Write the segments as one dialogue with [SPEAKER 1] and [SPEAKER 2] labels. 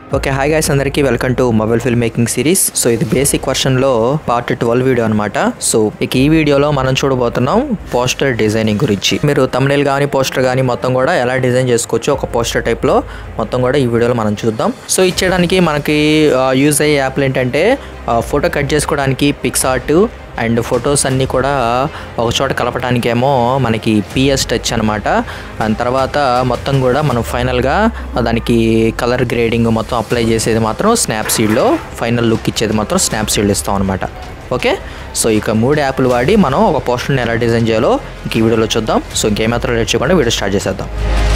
[SPEAKER 1] okay hi guys అందరికీ welcome to mobile film making series so ఇది basic వర్షన్లో part twelve video అనమాట so ఇక ఈ వీడియోలో మనం చూడబోతున్నాం పోస్టర్ డిజైనింగ్ గురించి మీరు తమిళ కానీ పోస్టర్ కానీ మొత్తం కూడా ఎలా డిజైన్ చేసుకోవచ్చు ఒక పోస్టర్ టైప్లో మొత్తం కూడా ఈ వీడియోలో మనం చూద్దాం సో ఇచ్చేయడానికి మనకి యూజ్ అయ్యే యాప్లు ఏంటంటే ఫోటో కట్ చేసుకోవడానికి పిక్సార్ట్ అండ్ ఫొటోస్ అన్నీ కూడా ఒక చోట కలపడానికేమో మనకి పిఎస్ టచ్ అనమాట దాని తర్వాత మొత్తం కూడా మనం ఫైనల్గా దానికి కలర్ గ్రేడింగ్ మొత్తం అప్లై చేసేది మాత్రం స్నాప్సీడ్లో ఫైనల్ లుక్ ఇచ్చేది మాత్రం స్నాప్సీడ్ ఇస్తాం అనమాట ఓకే సో ఇక మూడు యాప్లు వాడి మనం ఒక పోస్టర్ని ఎలా డిజైన్ చేయాలో ఇంక ఈ వీడియోలో చూద్దాం సో ఇంకేమాత్రం లేట్ చేయకుండా వీడియో స్టార్ట్ చేసేద్దాం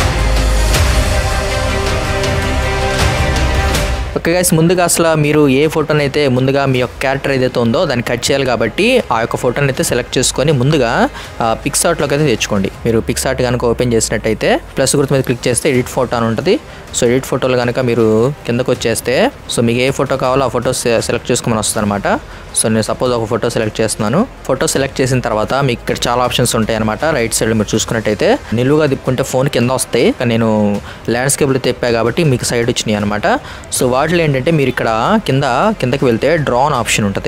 [SPEAKER 1] ఓకే గైస్ ముందుగా అసలు మీరు ఏ ఫోటోని అయితే ముందుగా మీ యొక్క క్యారెక్టర్ ఏదైతే ఉందో దాన్ని కట్ చేయాలి కాబట్టి ఆ యొక్క ఫోటోని అయితే సెలెక్ట్ చేసుకొని ముందుగా పిక్సార్ట్లోకి అయితే తెచ్చుకోండి మీరు పిక్సార్ట్ కనుక ఓపెన్ చేసినట్టయితే ప్లస్ గుర్తు మీద క్లిక్ చేస్తే ఎడిట్ ఫోటో అని ఉంటుంది సో ఎడిట్ ఫోటోలు కనుక మీరు కిందకు వచ్చేస్తే సో మీకు ఏ ఫోటో కావాలో ఆ ఫోటో సెలెక్ట్ చేసుకోమని వస్తుంది అనమాట సో నేను సపోజ్ ఒక ఫోటో సెలెక్ట్ చేస్తున్నాను ఫోటో సెలెక్ట్ చేసిన తర్వాత మీకు ఇక్కడ చాలా ఆప్షన్స్ ఉంటాయి అనమాట రైట్ సైడ్ మీరు చూసుకున్నట్టయితే నిలువుగా తిప్పుకుంటే ఫోన్ కింద వస్తాయి కానీ నేను ల్యాండ్స్కేప్లో తిప్పా కాబట్టి మీకు సైడ్ వచ్చినాయి అనమాట సో వాటిలో ఏంటంటే మీరు ఇక్కడ కింద కిందకి వెళ్తే డ్రాన్ ఆప్షన్ ఉంటుంది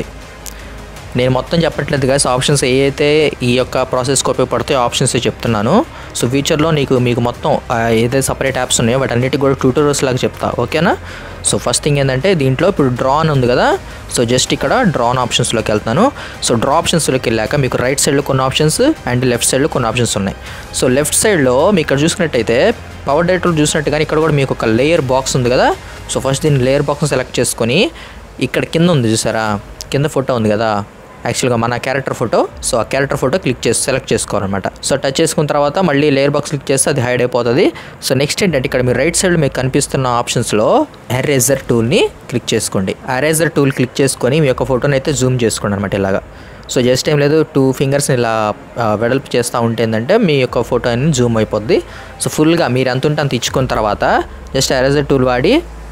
[SPEAKER 1] నేను మొత్తం చెప్పట్లేదు కదా ఆప్షన్స్ ఏ అయితే ఈ యొక్క ప్రాసెస్కి ఉపయోగపడతాయో ఆప్షన్స్ చెప్తున్నాను సో ఫ్యూచర్లో నీకు మీకు మొత్తం ఆ, ఏదైతే సపరేట్ యాప్స్ ఉన్నాయో వాటన్నిటికి కూడా ట్యూటోరియల్స్ లాగా చెప్తా ఓకేనా సో ఫస్ట్ థింగ్ ఏంటంటే దీంట్లో ఇప్పుడు డ్రాన్ ఉంది కదా సో జస్ట్ ఇక్కడ డ్రాన్ ఆప్షన్స్లోకి వెళ్తాను సో డ్రా ఆప్షన్స్లోకి వెళ్ళాక మీకు రైట్ సైడ్లో కొన్ని ఆప్షన్స్ అండ్ లెఫ్ట్ సైడ్లో కొన్ని ఆప్షన్స్ ఉన్నాయి సో లెఫ్ట్ సైడ్లో మీకు ఇక్కడ చూసుకున్నట్టయితే పవర్ డైరెక్టర్ చూసినట్టుగా ఇక్కడ కూడా మీకు ఒక లేయర్ బాక్స్ ఉంది కదా సో ఫస్ట్ దీన్ని లేయర్ బాక్స్ని సెలెక్ట్ చేసుకొని ఇక్కడ కింద ఉంది చూసారా కింద ఫోటో ఉంది కదా యాక్చువల్గా మన క్యారెక్టర్ ఫోటో సో ఆ క్యారెక్టర్ ఫోటో క్లిక్ చేసి సెలెక్ట్ చేసుకోవాలన్నమాట సో టచ్ చేసుకున్న తర్వాత మళ్ళీ లేయర్ బాక్స్ క్లిక్ చేస్తే అది హైడ్ అయిపోతుంది సో నెక్స్ట్ ఏంటంటే ఇక్కడ మీరు రైట్ సైడ్ మీకు కనిపిస్తున్న ఆప్షన్స్లో ఎరేజర్ టూల్ని క్లిక్ చేసుకోండి ఎరేజర్ టూల్ క్లిక్ చేసుకొని మీ యొక్క ఫోటోని అయితే జూమ్ చేసుకోండి అనమాట ఇలాగా సో జస్ట్ ఏం లేదు టూ ఫింగర్స్ని ఇలా ఆ, వెడల్పు చేస్తూ ఉంటే ఏంటంటే మీ యొక్క ఫోటో అనేది జూమ్ అయిపోద్ది సో ఫుల్గా మీరు ఎంత ఉంటే అంత ఇచ్చుకున్న తర్వాత జస్ట్ ఎరేజర్ టూల్ వాడి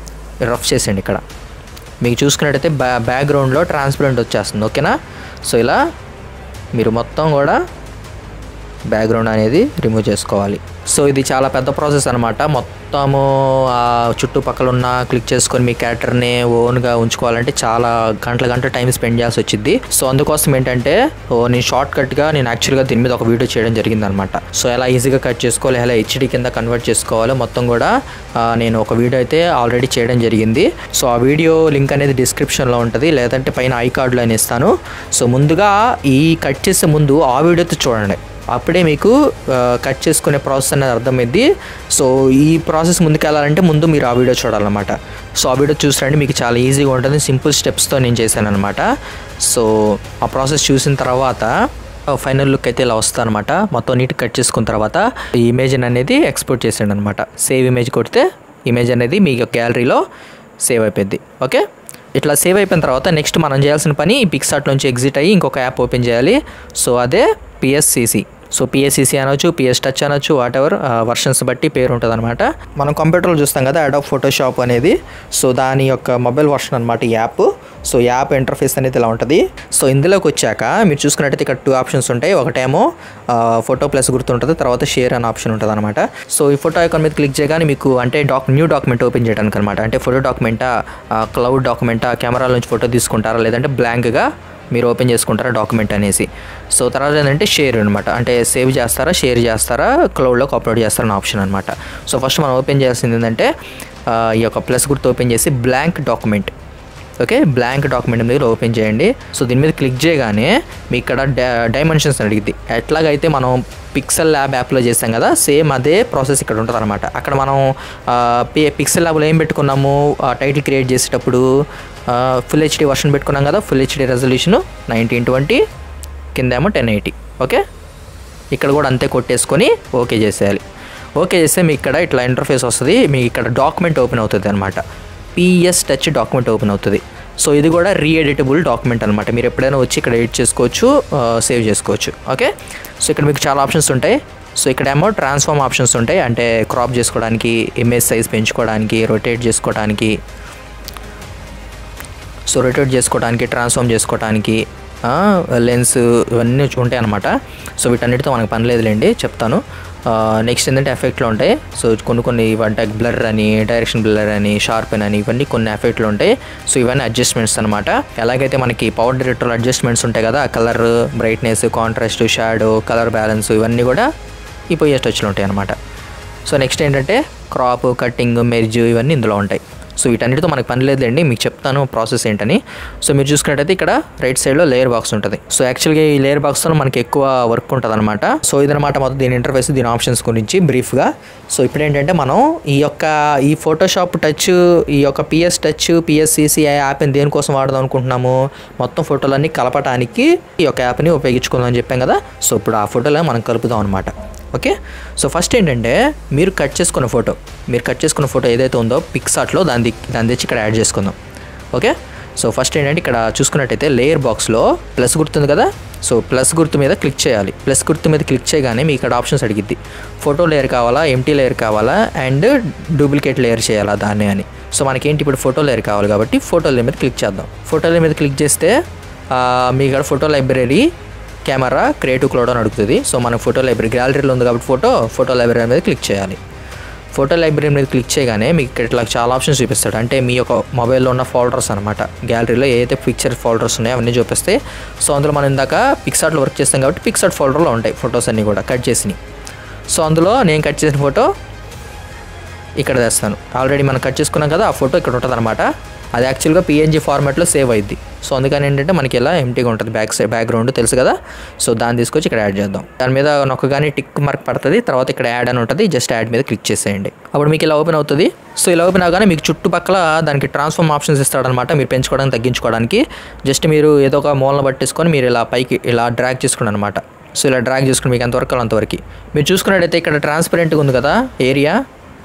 [SPEAKER 1] రఫ్ చేసేయండి ఇక్కడ మీకు చూసుకున్నట్టయితే బ్యా బ్యాక్గ్రౌండ్లో ట్రాన్స్పరెంట్ వచ్చేస్తుంది ఓకేనా సో ఇలా మీరు మొత్తం కూడా బ్యాక్గ్రౌండ్ అనేది రిమూవ్ చేసుకోవాలి సో ఇది చాలా పెద్ద ప్రాసెస్ అనమాట మొత్తము ఆ చుట్టుపక్కల ఉన్న క్లిక్ చేసుకొని మీ క్యారెక్టర్ని ఓన్గా ఉంచుకోవాలంటే చాలా గంటల గంట టైం స్పెండ్ చేయాల్సి వచ్చింది సో అందుకోసం ఏంటంటే ఓ నేను షార్ట్ కట్గా నేను యాక్చువల్గా దీని మీద ఒక వీడియో చేయడం జరిగింది అనమాట సో ఎలా ఈజీగా కట్ చేసుకోవాలి ఎలా హెచ్డి కింద కన్వర్ట్ చేసుకోవాలో మొత్తం కూడా ఆ, నేను ఒక వీడియో అయితే ఆల్రెడీ చేయడం జరిగింది సో ఆ వీడియో లింక్ అనేది డిస్క్రిప్షన్లో ఉంటుంది లేదంటే పైన ఐ కార్డులో అని ఇస్తాను సో ముందుగా ఈ కట్ చేసే ముందు ఆ వీడియోతో చూడండి అప్పుడే మీకు ఆ, కట్ చేసుకునే ప్రాసెస్ అనేది అర్థమైంది సో ఈ ప్రాసెస్ ముందుకెళ్ళాలంటే ముందు మీరు ఆ వీడియో చూడాలన్నమాట సో ఆ వీడియో చూసిరండి మీకు చాలా ఈజీగా ఉంటుంది సింపుల్ స్టెప్స్తో నేను చేశాను అనమాట సో ఆ ప్రాసెస్ చూసిన తర్వాత ఫైనల్ లుక్ అయితే ఇలా వస్తుంది అనమాట మొత్తం నీట్ కట్ చేసుకున్న తర్వాత ఈ ఇమేజ్ అనేది ఎక్స్పోర్ట్ చేసాడు అనమాట సేవ్ ఇమేజ్ కొడితే ఇమేజ్ అనేది మీ గ్యాలరీలో సేవ్ అయిపోద్ది ఓకే ఇట్లా సేవ్ అయిపోయిన తర్వాత నెక్స్ట్ మనం చేయాల్సిన పని ఈ పిక్సార్ట్ నుంచి ఎగ్జిట్ అయ్యి ఇంకొక యాప్ ఓపెన్ చేయాలి సో అదే పిఎస్సిసి సో పిఎస్సిసి అనొచ్చు పిఎస్ టచ్ అనొచ్చు వాట్ ఎవర్ వర్షన్స్ బట్టి పేరు ఉంటుంది అనమాట మనం కంప్యూటర్లో చూస్తాం కదా అడాప్ ఫోటోషాప్ అనేది సో దాని యొక్క మొబైల్ వర్షన్ అనమాట ఈ యాప్ సో యాప్ ఇంటర్ఫేస్ అనేది ఇలా ఉంటుంది సో ఇందులోకి వచ్చాక మీరు చూసుకున్నట్టయితే ఇక్కడ టూ ఆప్షన్స్ ఉంటాయి ఒకటేమో ఫోటో ప్లస్ గుర్తుంటుంది తర్వాత షేర్ అనే ఆప్షన్ ఉంటుంది అనమాట సో ఈ ఫోటో ఐకాన్ మీద క్లిక్ చేయగానే మీకు అంటే డాక్ న్యూ డాక్యుమెంట్ ఓపెన్ చేయడానికి అనమాట అంటే ఫోటో డాక్యుమెంటా క్లౌడ్ డాక్యుమెంటా కెమెరాల నుంచి ఫోటో తీసుకుంటారా లేదంటే బ్లాంక్గా మీరు ఓపెన్ చేసుకుంటారా డాక్యుమెంట్ అనేసి సో తర్వాత ఏంటంటే షేర్ అనమాట అంటే సేవ్ చేస్తారా షేర్ చేస్తారా క్లౌడ్లోకి అప్లోడ్ చేస్తారా అనే ఆప్షన్ అనమాట సో ఫస్ట్ మనం ఓపెన్ చేయాల్సింది ఏంటంటే ఆ, ఈ యొక్క ప్లస్ గుర్తు ఓపెన్ చేసి blank document okay blank document మీద ఓపెన్ చేయండి సో దీని మీద క్లిక్ చేయగానే మీ ఇక్కడ డైమెన్షన్స్ అడిగింది ఎట్లాగైతే మనం పిక్సెల్ ల్యాబ్ యాప్లో చేస్తాం కదా సేమ్ అదే ప్రాసెస్ ఇక్కడ ఉంటుంది అనమాట అక్కడ మనం పిక్సెల్ ల్యాబ్లో ఏం పెట్టుకున్నాము టైటిల్ క్రియేట్ చేసేటప్పుడు ఫుల్ హెచ్డి వర్షన్ పెట్టుకున్నాం కదా full HD resolution nineteen twenty కిందేమో టెన్ ఎయిటీ ఓకే ఇక్కడ కూడా అంతే కొట్టేసుకొని ఓకే చేసేయాలి ఓకే చేస్తే మీకు ఇక్కడ ఇట్లా ఇంటర్ఫేస్ వస్తుంది మీకు ఇక్కడ డాక్యుమెంట్ ఓపెన్ అవుతుంది అనమాట పిఎస్ టచ్ డాక్యుమెంట్ ఓపెన్ అవుతుంది సో ఇది కూడా రీఎడిటబుల్ డాక్యుమెంట్ అనమాట మీరు ఎప్పుడైనా వచ్చి ఇక్కడ ఎడిట్ చేసుకోవచ్చు సేవ్ చేసుకోవచ్చు ఓకే సో ఇక్కడ మీకు చాలా ఆప్షన్స్ ఉంటాయి సో ఇక్కడేమో ట్రాన్స్ఫార్మ్ ఆప్షన్స్ ఉంటాయి అంటే క్రాప్ చేసుకోవడానికి ఇమేజ్ సైజ్ పెంచుకోవడానికి రొటేట్ చేసుకోవడానికి సో రొటేట్ చేసుకోవడానికి ట్రాన్స్ఫార్మ్ చేసుకోవడానికి లెన్స్ ఇవన్నీ ఉంటాయి అనమాట సో వీటన్నిటితో మనకు పని లేదులేండి చెప్తాను నెక్స్ట్ ఏంటంటే ఎఫెక్ట్లు ఉంటాయి సో కొన్ని కొన్ని అంటే బ్లర్ అని డైరెక్షన్ బ్లర్ అని షార్పెన్ అని ఇవన్నీ కొన్ని ఎఫెక్ట్లు ఉంటాయి సో ఇవన్నీ అడ్జస్ట్మెంట్స్ అనమాట ఎలాగైతే మనకి పవర్ డైరెక్టర్ అడ్జస్ట్మెంట్స్ ఉంటాయి కదా colour brightness contrast shadow colour balance ఇవన్నీ కూడా ఈ పోయే టచ్లో ఉంటాయి అనమాట సో నెక్స్ట్ ఏంటంటే క్రాప్ కట్టింగ్ మెర్జ్ ఇవన్నీ ఇందులో ఉంటాయి సో వీటన్నిటితో మనకు పని లేదులేండి మీకు చెప్తాను ప్రాసెస్ ఏంటని సో మీరు చూసుకున్నట్టయితే ఇక్కడ రైట్ సైడ్లో లేయర్ బాక్స్ ఉంటుంది సో యాక్చువల్గా ఈ లేయర్ బాక్స్తో మనకి ఎక్కువ వర్క్ ఉంటుంది అనమాట సో ఇదనమాట మొత్తం దీని ఇంటర్ఫేస్ దీని ఆప్షన్స్ గురించి బ్రీఫ్గా సో ఇప్పుడు ఏంటంటే మనం ఈ యొక్క ఈ ఫోటోషాప్ టచ్ ఈ యొక్క పిఎస్ టచ్ పిఎస్సిసి యాప్ని దేనికోసం వాడదాం అనుకుంటున్నాము మొత్తం ఫోటోలన్నీ కలపడానికి ఈ యొక్క యాప్ని ఉపయోగించుకుందాం అని చెప్పాం కదా సో ఇప్పుడు ఆ ఫోటోలో మనం కలుపుదాం అనమాట ఓకే సో ఫస్ట్ ఏంటంటే మీరు కట్ చేసుకున్న ఫోటో మీరు కట్ చేసుకున్న ఫోటో ఏదైతే ఉందో పిక్సార్ట్లో దాన్ని దాన్ని తెచ్చి ఇక్కడ యాడ్ చేసుకుందాం ఓకే సో ఫస్ట్ ఏంటంటే ఇక్కడ చూసుకున్నట్టయితే లేయర్ బాక్స్లో ప్లస్ గుర్తుంది కదా సో ప్లస్ గుర్తు మీద క్లిక్ చేయాలి ప్లస్ గుర్తు మీద క్లిక్ చేయగానే మీకు ఇక్కడ ఆప్షన్స్ అడిగిద్ది ఫోటో లేయర్ కావాలా ఎంటీ లేయర్ కావాలా అండ్ డూప్లికేట్ లేయర్ చేయాలా దాన్ని అని సో మనకేంటి ఇప్పుడు ఫోటో లేయర్ కావాలి కాబట్టి ఫోటో లేయర్ మీద క్లిక్ చేద్దాం ఫోటో లేయర్ మీద క్లిక్ చేస్తే ఆ, మీ ఇక్కడ photo library camera creative cloud అని అడుగుతుంది సో మన ఫోటో లైబ్రరీ గ్యాలరీలో ఉంది కాబట్టి ఫోటో ఫోటో లైబ్రరీ మీద క్లిక్ చేయాలి ఫోటో లైబ్రరీ మీద క్లిక్ చేయగానే మీకు ఇక్కడ ఇట్లా చాలా ఆప్షన్స్ చూపిస్తాడు అంటే మీ యొక్క మొబైల్లో ఉన్న ఫోల్డర్స్ అనమాట గ్యాలరీలో ఏదైతే పిక్చర్ ఫోల్డర్స్ ఉన్నాయో అవన్నీ చూపిస్తాయి సో అందులో మనం ఇందాక పిక్సార్ట్లో వర్క్ చేస్తాం కాబట్టి పిక్సార్ట్ ఫోల్డర్లో ఉంటాయి ఫొటోస్ అన్నీ కూడా కట్ చేసినవి సో అందులో నేను కట్ చేసిన ఫోటో ఇక్కడ తెస్తాను ఆల్రెడీ మనం కట్ చేసుకున్నాం కదా ఆ ఫోటో ఇక్కడ ఉంటుంది అనమాట అది యాక్చువల్గా పిఎన్జీ ఫార్మాట్లో సేవ్ అయింది సో అందుకని ఏంటంటే మనకి ఇలా ఎంటీగా ఉంటుంది బ్యాక్ సైడ్ బ్యాక్గ్రౌండ్ తెలుసు కదా సో దాన్ని తీసుకొచ్చి ఇక్కడ యాడ్ చేద్దాం దాని మీద నొక్కగానే టిక్ మార్క్ పడుతుంది తర్వాత ఇక్కడ యాడ్ అని ఉంటుంది జస్ట్ యాడ్ మీద క్లిక్ చేసేయండి అప్పుడు మీకు ఇలా ఓపెన్ అవుతుంది సో ఇలా ఓపెన్ అవగానే మీకు చుట్టుపక్కల దానికి ట్రాన్స్ఫార్మ్ ఆప్షన్స్ ఇస్తాడనమాట మీరు పెంచుకోవడానికి తగ్గించుకోవడానికి జస్ట్ మీరు ఏదో ఒక మూలన పట్టేసుకొని మీరు ఇలా పైకి ఇలా డ్రాగ్ చేసుకోండి అనమాట సో ఇలా డ్రాగ్ చేసుకుని మీకు ఎంతవరకు కావాలో అంతవరకు మీరు చూసుకున్నట్టయితే ఇక్కడ ట్రాన్స్పరెంట్గా ఉంది కదా ఏరియా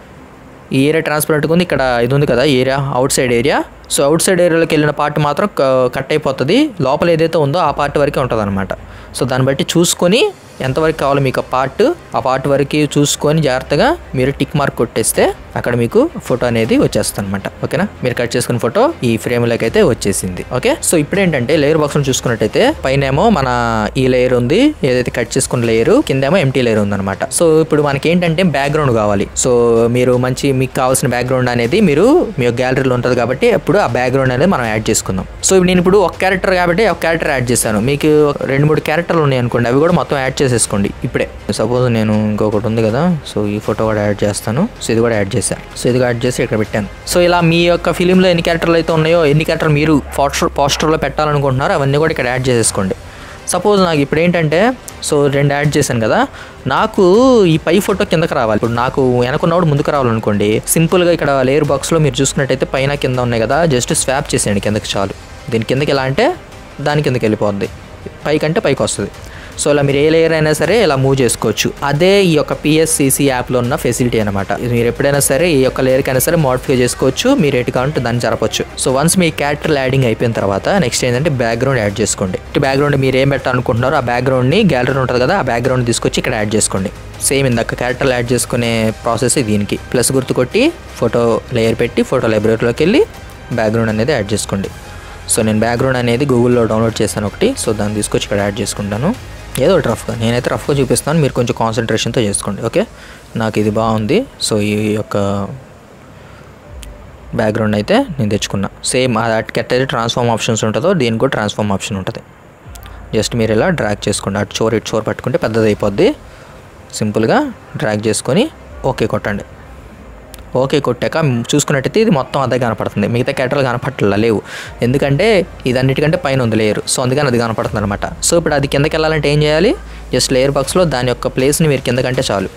[SPEAKER 1] ఈ ఏరియా ట్రాన్స్పరెంట్గా ఉంది ఇక్కడ ఇది ఉంది కదా area outside area so outside ఏరియాలోకి వెళ్ళిన పార్ట్ మాత్రం క- కట్ అయిపోతుంది లోపల ఏదైతే ఉందో ఆ పార్ట్ వరకే ఉంటుంది అనమాట సో దాన్ని బట్టి చూసుకొని ఎంతవరకు కావాలో మీకు ఆ పార్ట్ ఆ పార్ట్ వరకు చూసుకొని జాగ్రత్తగా మీరు టిక్ మార్క్ కొట్టేస్తే అక్కడ మీకు ఫోటో అనేది వచ్చేస్తుంది అనమాట ఓకేనా మీరు కట్ చేసుకున్న ఫోటో ఈ ఫ్రేమ్లోకి అయితే వచ్చేసింది ఓకే సో ఇప్పుడు ఏంటంటే లేయర్ బాక్స్ చూసుకున్నట్టయితే పైన ఏమో మన ఈ లేయర్ ఉంది ఏదైతే కట్ చేసుకున్న లేయర్ కిందేమో ఎంటీ లేయర్ ఉందన్నమాట సో ఇప్పుడు మనకి ఏంటంటే బ్యాక్గ్రౌండ్ కావాలి సో మీరు మంచి మీకు కావాల్సిన బ్యాక్గ్రౌండ్ అనేది మీరు మీ యొక్క గ్యాలరీలో ఉంటుంది కాబట్టి అప్పుడు ఆ బ్యాక్గ్రౌండ్ అనేది మనం యాడ్ చేసుకుందాం సో ఇప్పుడు నేను ఇప్పుడు ఒక క్యారెక్టర్ కాబట్టి ఒక క్యారెక్టర్ యాడ్ చేశాను మీకు రెండు మూడు క్యారెక్టర్లు ఉన్నాయి అనుకోండి అవి కూడా మొత్తం యాడ్ చేసేసుకోండి ఇప్పుడే సపోజ్ నేను ఇంకొకటి ఉంది కదా సో ఈ ఫోటో కూడా యాడ్ చేస్తాను సో ఇది కూడా యాడ్ చేశాను సో ఇది కూడా యాడ్ చేసి ఇక్కడ పెట్టాను సో ఇలా మీ యొక్క ఫిలింలో ఎన్ని క్యారెక్టర్లు అయితే ఉన్నాయో ఎన్ని క్యారెక్టర్ మీరు పోస్టర్ పోస్టర్లో పెట్టాలనుకుంటున్నారో అవన్నీ కూడా ఇక్కడ యాడ్ చేసేసుకోండి సపోజ్ నాకు ఇప్పుడు ఏంటంటే సో రెండు యాడ్ చేశాను కదా నాకు ఈ పై ఫోటో కిందకి రావాలి ఇప్పుడు నాకు వెనకున్నప్పుడు ముందుకు రావాలనుకోండి సింపుల్గా ఇక్కడ లేయర్ బాక్స్లో మీరు చూసుకున్నట్టయితే పైన కింద ఉన్నాయి కదా జస్ట్ స్వాప్ చేసేయండి కిందకి చాలు దీని కిందకి ఎలా అంటే దాని కిందకి వెళ్ళిపోద్ది పైకంటే పైకి వస్తుంది సో ఇలా మీరు ఏ లేయర్ అయినా సరే ఇలా మూవ్ చేసుకోవచ్చు అదే ఈ యొక్క పిఎస్సిసి యాప్లో ఉన్న ఫెసిలిటీ అనమాట ఇది మీరు ఎప్పుడైనా సరే ఈ యొక్క లేయర్కైనా సరే మోడిఫై చేసుకోవచ్చు మీరు ఎటు కావాలంటే దాన్ని జరపచ్చు సో వన్స్ మీ క్యారెక్టర్ యాడింగ్ అయిపోయిన తర్వాత నెక్స్ట్ ఏంటంటే బ్యాక్గ్రౌండ్ యాడ్ చేసుకోండి ఈ బ్యాక్గ్రౌండ్ మీరు ఏం పెట్టాలనుకుంటున్నారో ఆ బ్యాక్గ్రౌండ్ని గ్యాలరీ ఉంటుంది కదా ఆ బ్యాక్గ్రౌండ్ తీసుకొచ్చి ఇక్కడ యాడ్ చేసుకోండి సేమ్ ఇందాక క్యారెక్టర్ యాడ్ చేసుకునే ప్రాసెస్ దీనికి ప్లస్ గుర్తు కొట్టి ఫోటో లేయర్ పెట్టి ఫోటో లైబ్రరీలోకి వెళ్ళి బ్యాక్గ్రౌండ్ అనేది యాడ్ చేసుకోండి సో నేను బ్యాక్గ్రౌండ్ అనేది గూగుల్లో డౌన్లోడ్ చేశాను ఒకటి సో దాన్ని తీసుకొచ్చి ఇక్కడ యాడ్ చేసుకుంటాను ఏదో ఒకటి రఫ్గా నేనైతే రఫ్గా చూపిస్తాను మీరు కొంచెం కాన్సన్ట్రేషన్తో చేసుకోండి ఓకే నాకు ఇది బాగుంది సో ఈ యొక్క బ్యాక్గ్రౌండ్ అయితే నేను తెచ్చుకున్నా సేమ్ అటుకి ఎట్టయితే ట్రాన్స్ఫార్మ్ ఆప్షన్స్ ఉంటుందో దీనికి కూడా ట్రాన్స్ఫార్మ్ ఆప్షన్ ఉంటుంది జస్ట్ మీరు ఇలా డ్రాగ్ చేసుకోండి అటు చోర్ ఇటు చోర్ పట్టుకుంటే పెద్దది అయిపోద్ది సింపుల్గా డ్రాగ్ చేసుకొని ఓకే కొట్టండి ఓకే కొట్టాక చూసుకున్నట్టయితే ఇది మొత్తం అదే కనపడుతుంది మిగతా క్యాటర్లు కనపట్ల లేవు ఎందుకంటే ఇది అన్నిటికంటే పైన ఉంది లేయర్ సో అందుకని అది కనపడుతుంది అనమాట సో ఇప్పుడు అది కిందకి వెళ్ళాలంటే ఏం చేయాలి జస్ట్ లేయర్ బాక్స్లో దాని యొక్క ప్లేస్ని మీరు కిందకంటే చాలు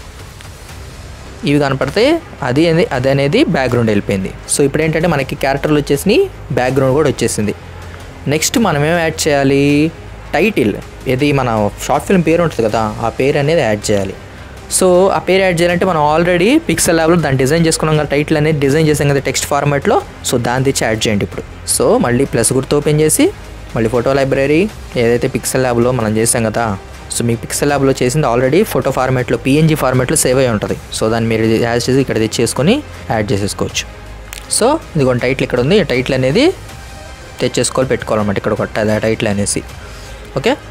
[SPEAKER 1] ఇవి కనపడితే అది అనేది అది అనేది బ్యాక్గ్రౌండ్ వెళ్ళిపోయింది సో ఇప్పుడు ఏంటంటే మనకి క్యారెక్టర్లు వచ్చేసినాయి బ్యాక్గ్రౌండ్ కూడా వచ్చేసింది నెక్స్ట్ మనం ఏం యాడ్ చేయాలి టైటిల్ ఇది మన షార్ట్ ఫిల్మ్ పేరు ఉంటుంది కదా ఆ పేరు అనేది యాడ్ చేయాలి సో ఆ పేరు యాడ్ చేయాలంటే మనం ఆల్రెడీ పిక్సెల్ ల్యాబ్లో దాన్ని డిజైన్ చేసుకున్నాం కదా టైటిల్ అనేది డిజైన్ చేసాం కదా టెక్స్ట్ ఫార్మాట్లో సో దాన్ని తెచ్చి యాడ్ చేయండి ఇప్పుడు సో మళ్ళీ ప్లస్ గుర్తు ఓపెన్ చేసి మళ్ళీ ఫోటో లైబ్రరీ ఏదైతే పిక్సెల్ ల్యాబ్లో మనం చేసాం కదా సో మీ పిక్సెల్ ల్యాబ్లో చేసింది ఆల్రెడీ ఫోటో ఫార్మాట్లో పిఎన్జీ ఫార్మాట్లో సేవ్ అయి ఉంటుంది సో దాన్ని మీరు యాడ్ చేసి ఇక్కడ తెచ్చేసుకొని యాడ్ చేసేసుకోవచ్చు సో ఇదిగోండి టైటిల్ ఇక్కడ ఉంది ఈ టైటిల్ అనేది తెచ్చేసుకోవాలి పెట్టుకోవాలన్నమాట ఇక్కడ కొట్టాలి ఆ టైటిల్ అనేసి ఓకే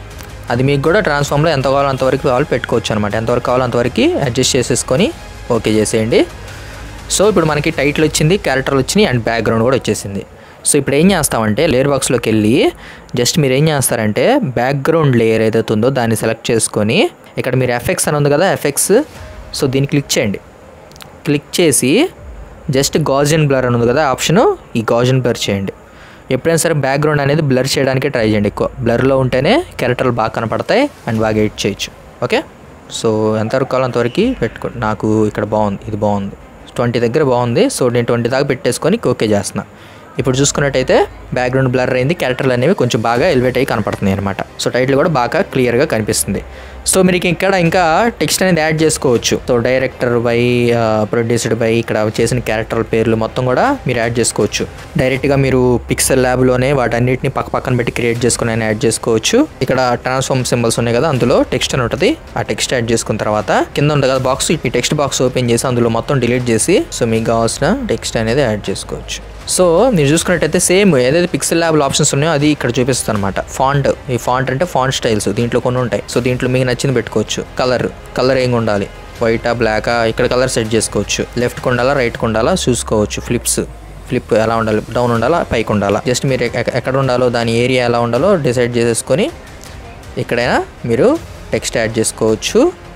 [SPEAKER 1] అది మీకు కూడా ట్రాన్స్ఫామ్లో ఎంత కావాలో అంతవరకు కావాలి పెట్టుకోవచ్చు అనమాట ఎంతవరకు కావాలో అంతవరకు అడ్జస్ట్ చేసేసుకొని ఓకే చేసేయండి సో ఇప్పుడు మనకి టైటిల్ వచ్చింది క్యారెక్టర్లు వచ్చినాయి అండ్ బ్యాక్గ్రౌండ్ కూడా వచ్చేసింది సో ఇప్పుడు ఏం చేస్తామంటే లేయర్ బాక్స్లోకి వెళ్ళి జస్ట్ మీరు ఏం చేస్తారంటే బ్యాక్గ్రౌండ్ లేయర్ ఏదైతే ఉందో దాన్ని సెలెక్ట్ చేసుకొని ఇక్కడ మీరు ఎఫెక్ట్స్ అని ఉంది కదా ఎఫెక్ట్స్ సో దీన్ని క్లిక్ చేయండి క్లిక్ చేసి జస్ట్ గాజన్ బ్లర్ అని ఉంది కదా ఆప్షన్ ఈ గాజన్ బ్లర్ చేయండి ఎప్పుడైనా సరే బ్యాక్గ్రౌండ్ అనేది బ్లర్ చేయడానికి ట్రై చేయండి ఎక్కువ బ్లర్లో ఉంటేనే క్యారెక్టర్లు బాగా కనపడతాయి అండ్ బాగా ఎడిట్ చేయొచ్చు ఓకే సో ఎంతవరకు కావాలో అంతవరకు పెట్టుకో నాకు ఇక్కడ బాగుంది ఇది బాగుంది ట్వంటీ దగ్గర బాగుంది సో నేను ట్వంటీ దాకా పెట్టేసుకొని ఓకే చేస్తున్నా ఇప్పుడు చూసుకున్నట్టయితే బ్యాక్గ్రౌండ్ బ్లర్ అయింది క్యారెక్టర్లు అనేవి కొంచెం బాగా ఎలివేట్ అయ్యి కనపడుతున్నాయి అనమాట సో టైటిల్ కూడా బాగా క్లియర్గా కనిపిస్తుంది సో మీరు ఇక్కడ ఇంకా టెక్స్ట్ అనేది యాడ్ చేసుకోవచ్చు so director by produced by ఇక్కడ చేసిన క్యారెక్టర్ పేర్లు మొత్తం కూడా మీరు యాడ్ చేసుకోవచ్చు డైరెక్ట్గా మీరు పిక్సెల్ ల్యాబ్లోనే వాటన్నిటిని పక్క పక్కన పెట్టి క్రియేట్ చేసుకుని యాడ్ చేసుకోవచ్చు ఇక్కడ ట్రాన్స్ఫార్మ్ సింబల్స్ ఉన్నాయి కదా అందులో టెక్స్ట్ అని ఉంటుంది ఆ టెక్స్ట్ యాడ్ చేసుకున్న తర్వాత కింద ఉంటుంది కదా బాక్స్ ఈ టెక్స్ట్ బాక్స్ ఓపెన్ చేసి అందులో మొత్తం డిలీట్ చేసి సో మీకు కావాల్సిన టెక్స్ట్ అనేది యాడ్ చేసుకోవచ్చు సో మీరు చూసుకున్నట్టయితే సేమ్ ఏదైతే పిక్సెల్ ల్యాబ్లో ఆప్షన్స్ ఉన్నాయో అది ఇక్కడ చూపిస్తుంది అనమాట ఫాంట్ ఈ ఫాంట్ అంటే ఫాంట్ స్టైల్స్ దీంట్లో కొన్ని ఉంటాయి సో దీంట్లో మీకు నచ్చింది పెట్టుకోవచ్చు కలర్ కలర్ ఏం ఉండాలి వైటా బ్లాకా ఇక్కడ కలర్ సెట్ చేసుకోవచ్చు లెఫ్ట్ ఉండాలా రైట్ ఉండాలా చూసుకోవచ్చు ఫ్లిప్స్ ఫ్లిప్ ఎలా ఉండాలి డౌన్ ఉండాలా పైకి ఉండాలా జస్ట్ మీరు ఎక్క- ఎక్కడ ఉండాలో దాని ఏరియా ఎలా ఉండాలో డిసైడ్ చేసేసుకొని ఇక్కడైనా మీరు టెక్స్ట్ యాడ్ చేసుకోవచ్చు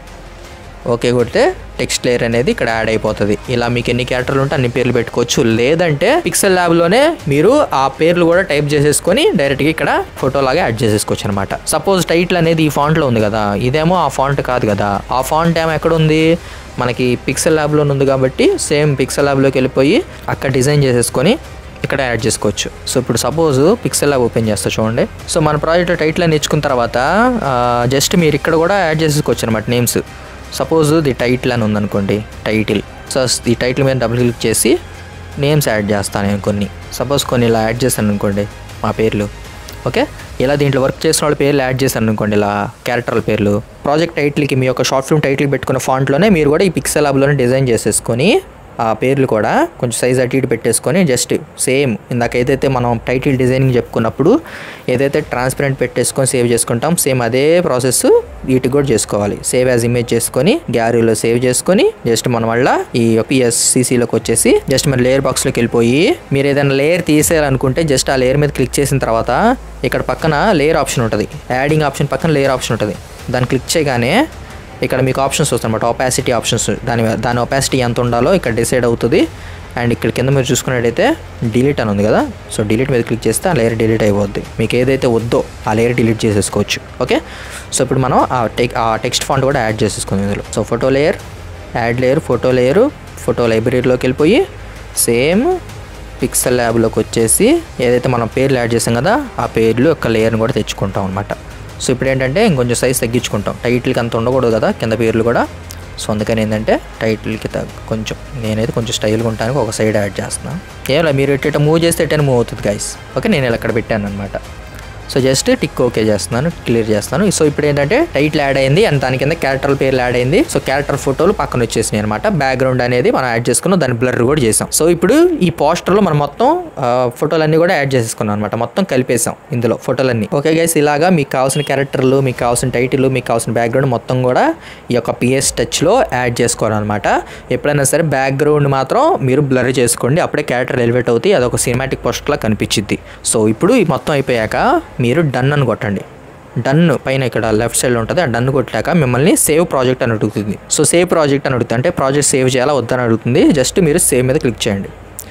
[SPEAKER 1] ఓకే కొడితే టెక్స్ట్ లేయర్ అనేది ఇక్కడ యాడ్ అయిపోతుంది ఇలా మీకు ఎన్ని క్యారెక్టర్లు ఉంటే అన్ని పేర్లు పెట్టుకోవచ్చు లేదంటే పిక్సెల్ ల్యాబ్లోనే మీరు ఆ పేర్లు కూడా టైప్ చేసేసుకొని డైరెక్ట్గా ఇక్కడ ఫోటో లాగా యాడ్ చేసేసుకోవచ్చు అనమాట సపోజ్ టైటిల్ అనేది ఈ ఫాంట్లో ఉంది కదా ఇదేమో ఆ ఫాంట్ కాదు కదా ఆ ఫాంట్ ఏమో ఎక్కడ ఉంది మనకి పిక్సెల్ ల్యాబ్లో ఉంది కాబట్టి సేమ్ పిక్సెల్ ల్యాబ్లోకి వెళ్ళిపోయి అక్కడ డిజైన్ చేసేసుకొని ఇక్కడ యాడ్ చేసుకోవచ్చు సో ఇప్పుడు సపోజ్ పిక్సెల్ ల్యాబ్ ఓపెన్ చేస్తా చూడండి సో మన ప్రాజెక్ట్ టైటిల్ అని నేర్చుకున్న తర్వాత జస్ట్ మీరు ఇక్కడ కూడా యాడ్ చేసేసుకోవచ్చు అనమాట నేమ్స్ సపోజ్ ది టైటిల్ అని ఉందనుకోండి టైటిల్ సో ఈ టైటిల్ మీద డబుల్ క్లిక్ చేసి నేమ్స్ యాడ్ చేస్తాను నేను కొన్ని సపోజ్ కొన్ని ఇలా యాడ్ చేశాను అనుకోండి మా పేర్లు ఓకే ఇలా దీంట్లో వర్క్ చేసిన వాళ్ళ పేర్లు యాడ్ చేశాను అనుకోండి ఇలా క్యారెక్టర్ల పేర్లు ప్రాజెక్ట్ టైటిల్కి మీ యొక్క షార్ట్ ఫిల్మ్ టైటిల్ పెట్టుకున్న ఫాంట్లోనే మీరు కూడా ఈ పిక్సెల్ ల్యాబ్లోనే డిజైన్ చేసేసుకొని ఆ పేర్లు కూడా కొంచెం సైజ్ అటు ఇటు పెట్టేసుకొని జస్ట్ సేమ్ ఇందాక ఏదైతే మనం టైటిల్ డిజైనింగ్ చెప్పుకున్నప్పుడు ఏదైతే ట్రాన్స్పరెంట్ పెట్టేసుకొని సేవ్ చేసుకుంటాం సేమ్ అదే ప్రాసెస్ వీటికి కూడా చేసుకోవాలి సేవ్ యాజ్ ఇమేజ్ చేసుకొని గ్యాలరీలో సేవ్ చేసుకొని జస్ట్ మనం వల్ల ఈ పిఎస్సిసిలోకి వచ్చేసి జస్ట్ మన లేయర్ బాక్స్లోకి వెళ్ళిపోయి మీరు ఏదైనా లేయర్ తీసేయాలనుకుంటే జస్ట్ ఆ లేయర్ మీద క్లిక్ చేసిన తర్వాత ఇక్కడ పక్కన లేయర్ ఆప్షన్ ఉంటుంది యాడింగ్ ఆప్షన్ పక్కన లేయర్ ఆప్షన్ ఉంటుంది దాన్ని క్లిక్ చేయగానే ఇక్కడ మీకు ఆప్షన్స్ వస్తాయి అనమాట ఒపాసిటీ ఆప్షన్స్ దాని దాని ఒపాసిటీ ఎంత ఉండాలో ఇక్కడ డిసైడ్ అవుతుంది అండ్ ఇక్కడ కింద మీరు చూసుకున్నట్టయితే డిలీట్ అని ఉంది కదా సో డిలీట్ మీద క్లిక్ చేస్తే ఆ లేయర్ డిలీట్ అయిపోద్ది మీకు ఏదైతే వద్దో ఆ లేయర్ డిలీట్ చేసేసుకోవచ్చు ఓకే సో ఇప్పుడు మనం ఆ టెక్ ఆ టెక్స్ట్ ఫాంట్ కూడా యాడ్ చేసేసుకుందాం ఇందులో so photo layer add layer photo layer photo లైబ్రరీలోకి వెళ్ళిపోయి సేమ్ పిక్సెల్ ల్యాబ్లోకి వచ్చేసి ఏదైతే మనం పేర్లు యాడ్ చేసాం కదా ఆ పేర్లు యొక్క లేయర్ని కూడా తెచ్చుకుంటాం అనమాట సో ఇప్పుడు ఏంటంటే ఇంకొంచెం సైజ్ తగ్గించుకుంటాం టైటిల్కి అంత ఉండకూడదు కదా కింద పేర్లు కూడా సో అందుకని ఏంటంటే టైటిల్కి తగ్గ కొంచెం నేనైతే కొంచెం స్టైల్గా ఉంటానికి ఒక సైడ్ యాడ్ చేస్తున్నాను ఏమో మీరు ఎట్ట మూవ్ చేస్తే ఎట్టని మూవ్ అవుతుంది గైస్ ఓకే నేను ఇలా అక్కడ పెట్టాను అనమాట సో జస్ట్ టిక్ ఓకే చేస్తున్నాను క్లియర్ చేస్తాను సో ఇప్పుడు ఏంటంటే టైటిల్ యాడ్ అయింది అండ్ దాని కింద క్యారెక్టర్ పేర్లు యాడ్ అయింది సో క్యారెక్టర్ ఫోటోలు పక్కన వచ్చేసినాయి అనమాట బ్యాక్గ్రౌండ్ అనేది మనం యాడ్ చేసుకున్నాం దాని బ్లర్ కూడా చేసాం సో ఇప్పుడు ఈ పోస్టర్లో మనం మొత్తం ఆ, ఫోటోలన్నీ కూడా యాడ్ చేసేసుకున్నాం అనమాట మొత్తం కలిపేసాం ఇందులో ఫోటోలన్నీ ఓకే గైస్ ఇలాగా మీకు కావాల్సిన క్యారెక్టర్లు మీకు కావాల్సిన టైటిల్ మీకు కావాల్సిన బ్యాక్గ్రౌండ్ మొత్తం కూడా ఈ యొక్క పిఎస్ టచ్లో యాడ్ చేసుకోవాలన్నమాట ఎప్పుడైనా సరే బ్యాక్గ్రౌండ్ మాత్రం మీరు బ్లర్ చేసుకోండి అప్పుడే క్యారెక్టర్ ఎలివేట్ అవుతాయి అదొక సినిమాటిక్ పోస్టర్లా కనిపించింది సో ఇప్పుడు ఈ మొత్తం అయిపోయాక మీరు డన్ అని కొట్టండి డన్ పైన ఇక్కడ లెఫ్ట్ సైడ్ ఉంటుంది ఆ డన్ కొట్టాక మిమ్మల్ని సేవ్ ప్రాజెక్ట్ అని అడుగుతుంది సో సేవ్ ప్రాజెక్ట్ అని అడుగుతుంది అంటే ప్రాజెక్ట్ సేవ్ చేయాలా వద్దని అడుగుతుంది జస్ట్ మీరు సేవ్ మీద క్లిక్ చేయండి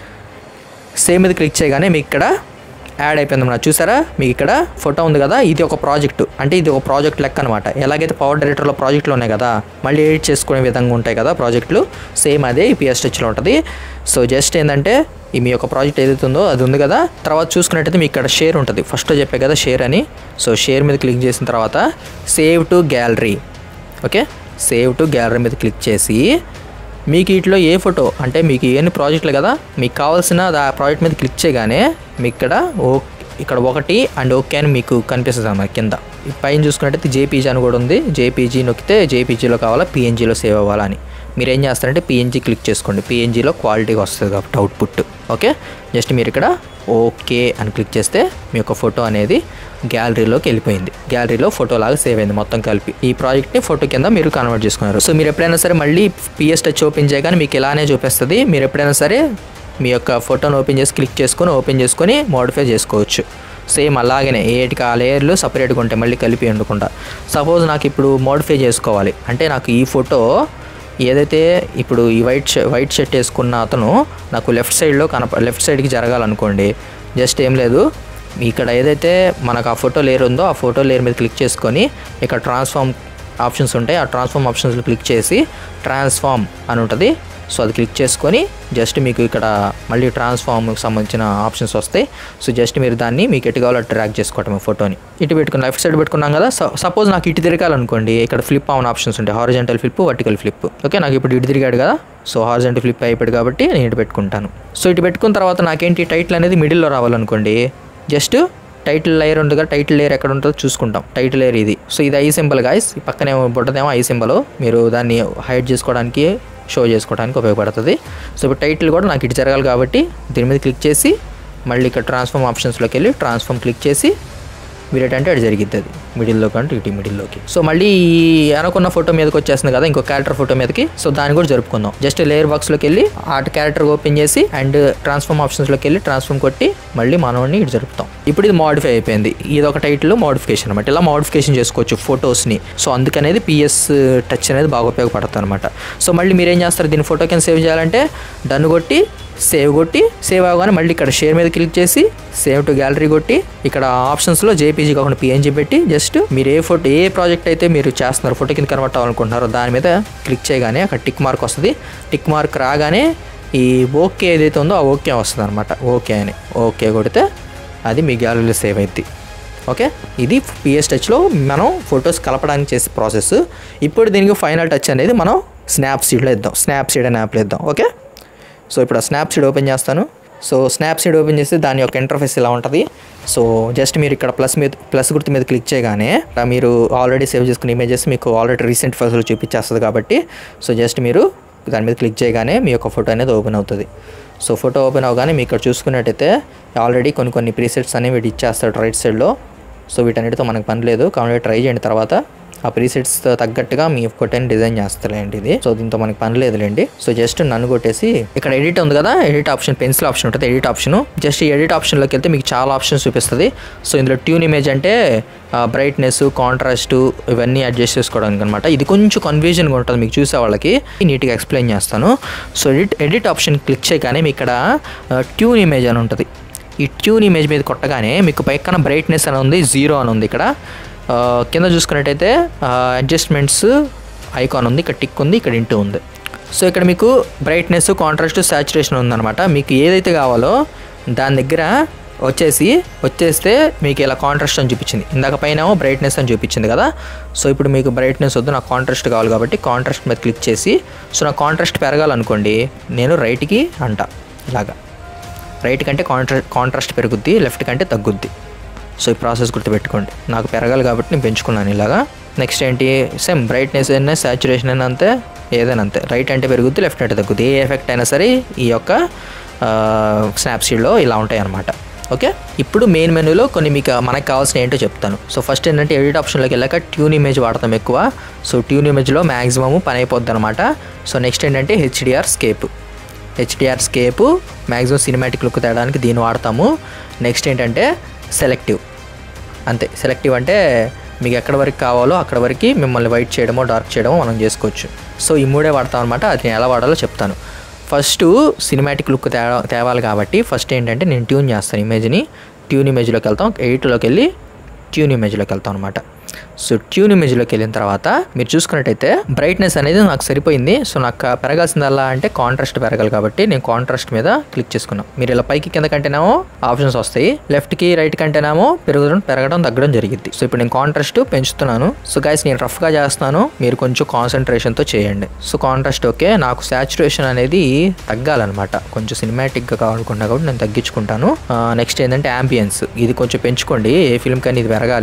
[SPEAKER 1] సేవ్ మీద క్లిక్ చేయగానే మీకు ఇక్కడ యాడ్ అయిపోయింది అన్నమాట చూసారా మీకు ఇక్కడ ఫోటో ఉంది కదా ఇది ఒక ప్రాజెక్ట్ అంటే ఇది ఒక ప్రాజెక్ట్ లెక్క అనమాట ఎలాగైతే పవర్ డైరెక్టర్లో ప్రాజెక్టులు ఉన్నాయి కదా మళ్ళీ ఎడిట్ చేసుకునే విధంగా ఉంటాయి కదా ప్రాజెక్టులు సేమ్ అదే ఈ పిఎస్ టచ్లో ఉంటుంది సో జస్ట్ ఏంటంటే ఈ మీ యొక్క ప్రాజెక్ట్ ఏదైతే ఉందో అది ఉంది కదా తర్వాత చూసుకున్నట్టయితే మీకు ఇక్కడ షేర్ ఉంటుంది ఫస్ట్ చెప్పే కదా షేర్ అని సో షేర్ మీద క్లిక్ చేసిన తర్వాత save to gallery okay save to gallery మీద క్లిక్ చేసి మీకు వీటిలో ఏ ఫోటో అంటే మీకు ఎన్ని ప్రాజెక్టులు కదా మీకు కావాల్సిన ఆ ప్రాజెక్ట్ మీద క్లిక్ చేయగానే మీకు ఇక్కడ ఓ ఇక్కడ ఒకటి అండ్ ఓకే అని మీకు కనిపిస్తుంది అన్నమాట కింద ఈ పైన చూసుకున్నట్టయితే జేపీజీ అని కూడా ఉంది జేపీజీ నొక్కితే జేపీజీలో కావాలా పిఎన్జీలో సేవ్ అవ్వాలని మీరు ఏం చేస్తారంటే పిఎన్జీ క్లిక్ చేసుకోండి పిఎన్జీలో క్వాలిటీగా వస్తుంది కాబట్టి అవుట్పుట్ ఓకే జస్ట్ మీరు ఇక్కడ ఓకే అని క్లిక్ చేస్తే మీ యొక్క ఫోటో అనేది గ్యాలరీలోకి వెళ్ళిపోయింది గ్యాలరీలో ఫోటో లాగా సేవ్ అయింది మొత్తం కలిపి ఈ ప్రాజెక్ట్ని ఫోటో కింద మీరు కన్వర్ట్ చేసుకున్నారు సో మీరు ఎప్పుడైనా సరే మళ్ళీ పిఎస్ టచ్ ఓపెన్ చేయగానే మీకు ఇలానే చూపిస్తుంది మీరు ఎప్పుడైనా సరే మీ యొక్క ఫోటోను ఓపెన్ చేసి క్లిక్ చేసుకొని ఓపెన్ చేసుకొని మోడిఫై చేసుకోవచ్చు సేమ్ అలాగనే ఏటికి ఆ లేయర్లు సపరేట్గా ఉంటాయి మళ్ళీ కలిపి వండకుండా సపోజ్ నాకు ఇప్పుడు మోడిఫై చేసుకోవాలి అంటే నాకు ఈ ఫోటో ఏదైతే ఇప్పుడు ఈ వైట్ షర్ట్ వైట్ షర్ట్ వేసుకున్న అతను నాకు లెఫ్ట్ సైడ్లో కనప లెఫ్ట్ సైడ్కి జరగాలనుకోండి జస్ట్ ఏం లేదు ఇక్కడ ఏదైతే మనకు ఆ ఫోటో లేయర్ ఉందో ఆ ఫోటో లేయర్ మీద క్లిక్ చేసుకొని ఇక్కడ ట్రాన్స్ఫార్మ్ ఆప్షన్స్ ఉంటాయి ఆ ట్రాన్స్ఫార్మ్ ఆప్షన్స్లో క్లిక్ చేసి ట్రాన్స్ఫార్మ్ అని ఉంటుంది సో అది క్లిక్ చేసుకొని జస్ట్ మీకు ఇక్కడ మళ్ళీ ట్రాన్స్ఫార్మ్కి సంబంధించిన ఆప్షన్స్ వస్తాయి సో జస్ట్ మీరు దాన్ని మీకు ఎటు కావాలో ట్రాక్ చేసుకోవటం ఫోటోని ఇటు పెట్టుకుని లెఫ్ట్ సైడ్ పెట్టుకున్నాం కదా సపోజ్ నాకు ఇటు తిరగాలనుకోండి ఇక్కడ ఫ్లిప్ ఆన్ ఆప్షన్స్ ఉంటాయి horizontal flip vertical flip okay నాకు ఇప్పుడు ఇటు తిరిగాడు కదా సో హారిజెంటల్ ఫ్లిప్ అయిపోయాడు కాబట్టి నేను ఇటు పెట్టుకుంటాను సో ఇటు పెట్టుకున్న తర్వాత నాకేంటి టైటిల్ అనేది మిడిల్లో రావాలనుకోండి జస్ట్ టైటిల్ లేయర్ ఉంది కదా టైటిల్ లేయర్ ఎక్కడ ఉంటుందో చూసుకుంటాం టైటిల్ లేయర్ ఇది సో ఇది ఐ సింబల్ గాయస్ ఈ పక్కనే బుట్టదేమో ఐ సింబల్ మీరు దాన్ని హైడ్ చేసుకోవడానికి షో చేసుకోవడానికి ఉపయోగపడుతుంది సో ఇప్పుడు టైటిల్ కూడా నాకు ఇటు జరగాలి కాబట్టి దీని మీద క్లిక్ చేసి మళ్ళీ ఇక్కడ ట్రాన్స్ఫార్మ్ ఆప్షన్స్లోకి వెళ్ళి ట్రాన్స్ఫార్మ్ క్లిక్ చేసి మీరు అంటే అటు జరిగిద్ది అది మిడిల్లో కంటే ఇటు మిడిల్లోకి సో మళ్ళీ ఈ అనుకున్న ఫోటో మీదకి వచ్చేస్తుంది కదా ఇంకో క్యారెక్టర్ ఫోటో మీదకి సో దాన్ని కూడా జరుపుకుందాం జస్ట్ లేయర్ బాక్స్లోకి వెళ్ళి ఆ క్యారెక్టర్ ఓపెన్ చేసి అండ్ ట్రాన్స్ఫార్మ్ ఆప్షన్స్లోకి వెళ్ళి ట్రాన్స్ఫార్మ్ కొట్టి మళ్ళీ మనోడిని ఇటు జరుపుతాం ఇప్పుడు ఇది మోడిఫై అయిపోయింది ఇది ఒక టైటిల్ మోడిఫికేషన్ అనమాట ఇలా మోడిఫికేషన్ చేసుకోవచ్చు ఫొటోస్ని సో అందుకనేది పిఎస్ టచ్ అనేది బాగా ఉపయోగపడుతుంది అనమాట సో మళ్ళీ మీరేం చేస్తారు దీన్ని ఫోటో కింద సేవ్ చేయాలంటే డన్ కొట్టి సేవ్ కొట్టి సేవ్ అవగానే మళ్ళీ ఇక్కడ షేర్ మీద క్లిక్ చేసి సేవ్ టు గ్యాలరీ కొట్టి ఇక్కడ ఆప్షన్స్లో జేపీజీ కాకుండా పిఎన్జీ పెట్టి జస్ట్ మీరు ఏ ఫోటో ఏ ప్రాజెక్ట్ అయితే మీరు చేస్తున్నారు ఫోటో కింద కన్వర్ట్ అవ్వాలనుకుంటున్నారో దాని మీద క్లిక్ చేయగానే అక్కడ టిక్ మార్క్ వస్తుంది టిక్ మార్క్ రాగానే ఈ ఓకే ఏదైతే ఉందో ఆ ఓకే వస్తుంది అనమాట ఓకే అని ఓకే కొడితే అది మీ గ్యాలరీలో సేవ్ అయింది ఓకే ఇది పిఎస్ టచ్లో మనం ఫొటోస్ కలపడానికి చేసే ప్రాసెస్ ఇప్పుడు దీనికి ఫైనల్ టచ్ అనేది మనం స్నాప్ సీడ్లో ఇద్దాం స్నాప్ సీడ్ అనే యాప్లో ఇద్దాం ఓకే సో ఇప్పుడు ఆ స్నాప్ సీడ్ ఓపెన్ చేస్తాను సో స్నాప్ సీడ్ ఓపెన్ చేస్తే దాని యొక్క ఇంటర్ఫేస్ ఇలా ఉంటుంది సో జస్ట్ మీరు ఇక్కడ ప్లస్ మీద ప్లస్ గుర్తు మీద క్లిక్ చేయగానే ఆ మీరు ఆల్రెడీ సేవ్ చేసుకున్న ఇమేజెస్ మీకు ఆల్రెడీ రీసెంట్ ఫోటోలు చూపించేస్తుంది కాబట్టి సో జస్ట్ మీరు దాని మీద క్లిక్ చేయగానే మీ యొక్క ఫోటో అనేది ఓపెన్ అవుతుంది సో ఫోటో ఓపెన్ అవగానే మీకు ఇక్కడ చూసుకున్నట్టయితే ఆల్రెడీ కొన్ని కొన్ని ప్రీసెట్స్ అనేవి వీటి ఇచ్చేస్తాడు రైట్ సైడ్లో సో వీటన్నిటితో మనకు పని లేదు కాబట్టి ట్రై చేయండి తర్వాత ఆ ప్రీసెట్స్ తగ్గట్టుగా మీ ఫోటోని డిజైన్ చేస్తారండి ఇది సో దీంతో మనకి పని లేదులేండి సో జస్ట్ నన్ను కొట్టేసి ఇక్కడ ఎడిట్ ఉంది కదా ఎడిట్ ఆప్షన్ పెన్సిల్ ఆప్షన్ ఉంటుంది ఎడిట్ ఆప్షన్ జస్ట్ ఈ ఎడిట్ ఆప్షన్లోకి వెళ్తే మీకు చాలా ఆప్షన్స్ చూపిస్తుంది సో ఇందులో ట్యూన్ ఇమేజ్ అంటే బ్రైట్నెస్ కాంట్రాస్ట్ ఇవన్నీ అడ్జస్ట్ చేసుకోవడానికి అనమాట ఇది కొంచెం కన్ఫ్యూజన్గా ఉంటుంది మీకు చూసే వాళ్ళకి నీట్గా ఎక్స్ప్లెయిన్ చేస్తాను so edit edit option click చేయగానే మీకు ఇక్కడ ట్యూన్ ఇమేజ్ అని ఉంటుంది ఈ ట్యూన్ ఇమేజ్ మీద కొట్టగానే మీకు పైన బ్రైట్నెస్ అని ఉంది జీరో అని ఉంది ఇక్కడ ఆ, కింద చూసుకున్నట్టయితే అడ్జస్ట్మెంట్స్ ఐకాన్ ఉంది ఇక్కడ టిక్ ఉంది ఇక్కడ ఇంటూ ఉంది సో ఇక్కడ మీకు బ్రైట్నెస్ కాంట్రాస్ట్ సాచురేషన్ ఉందన్నమాట మీకు ఏదైతే కావాలో దాని దగ్గర వచ్చేసి వచ్చేస్తే మీకు ఇలా కాంట్రాస్ట్ అని చూపించింది ఇందాక పైన ఏమో బ్రైట్నెస్ అని చూపించింది కదా సో ఇప్పుడు మీకు బ్రైట్నెస్ వద్దు నాకు కాంట్రాస్ట్ కావాలి కాబట్టి కాంట్రాస్ట్ మీద క్లిక్ చేసి సో నాకు కాంట్రాస్ట్ పెరగాలనుకోండి నేను రైట్కి అంట ఇలాగా రైట్ కంటే కాంట్రా కాంట్రాస్ట్ పెరుగుద్ది లెఫ్ట్ కంటే తగ్గుద్ది సో ఈ ప్రాసెస్ గుర్తుపెట్టుకోండి నాకు పెరగాలి కాబట్టి నేను పెంచుకున్నాను ఇలాగా నెక్స్ట్ ఏంటి సేమ్ బ్రైట్నెస్ అయినా సాచురేషన్ అయినా అంతే ఏదైనా అంతే రైట్ అంటే పెరుగుద్ది లెఫ్ట్ అంటే తగ్గుద్ది ఏ ఎఫెక్ట్ అయినా సరే ఈ యొక్క స్నాప్సీడ్లో ఇలా ఉంటాయి అన్నమాట ఓకే ఇప్పుడు మెయిన్ మెనూలో కొన్ని మీకు మనకు కావాల్సిన ఏంటో చెప్తాను సో ఫస్ట్ ఏంటంటే ఎడిట్ ఆప్షన్లోకి వెళ్ళాక ట్యూన్ ఇమేజ్ వాడతాం ఎక్కువ సో ట్యూన్ ఇమేజ్లో మ్యాక్సిమమ్ పని అయిపోద్ది అనమాట సో నెక్స్ట్ ఏంటంటే HDR scape HDR scape maximum cinematic look తేయడానికి దీన్ని వాడతాము నెక్స్ట్ ఏంటంటే సెలెక్టివ్ అంతే సెలెక్టివ్ అంటే మీకు ఎక్కడ వరకు కావాలో అక్కడ వరకు మిమ్మల్ని వైట్ చేయడమో డార్క్ చేయడమో మనం చేసుకోవచ్చు సో ఈ మూడే వాడతాం అనమాట అది నేను ఎలా వాడాలో చెప్తాను ఫస్ట్ సినిమాటిక్ లుక్ తే తేవాలి కాబట్టి ఫస్ట్ ఏంటంటే నేను ట్యూన్ చేస్తాను ఇమేజ్ని ట్యూన్ ఇమేజ్లోకి వెళ్తాం ఎయిట్లోకి వెళ్ళి ట్యూన్ ఇమేజ్లోకి వెళ్తాం అనమాట సో ట్యూన్ ఇమేజ్లోకి వెళ్ళిన తర్వాత మీరు చూసుకున్నట్టయితే బ్రైట్నెస్ అనేది నాకు సరిపోయింది సో నాకు పెరగాల్సిందల్లా అంటే కాంట్రాస్ట్ పెరగాలి కాబట్టి నేను కాంట్రాస్ట్ మీద క్లిక్ చేసుకున్నాను మీరు ఇలా పైకి కింద కంటేనేమో ఆప్షన్స్ వస్తాయి లెఫ్ట్కి రైట్ కంటేనేమో పెరగడం పెరగడం తగ్గడం జరిగింది సో ఇప్పుడు నేను కాంట్రాస్ట్ పెంచుతున్నాను సో గైస్ నేను రఫ్గా చేస్తున్నాను మీరు కొంచెం కాన్సన్ట్రేషన్తో చేయండి సో కాంట్రాస్ట్ ఓకే నాకు సాచురేషన్ అనేది తగ్గాలన్నమాట కొంచెం సినిమాటిక్గా కావాలనుకున్నా కాబట్టి నేను తగ్గించుకుంటాను నెక్స్ట్ ఏంటంటే యాంబియన్స్ ఇది కొంచెం పెంచుకోండి ఏ ఫిల్మ్ కానీ ఇది పెరగాలి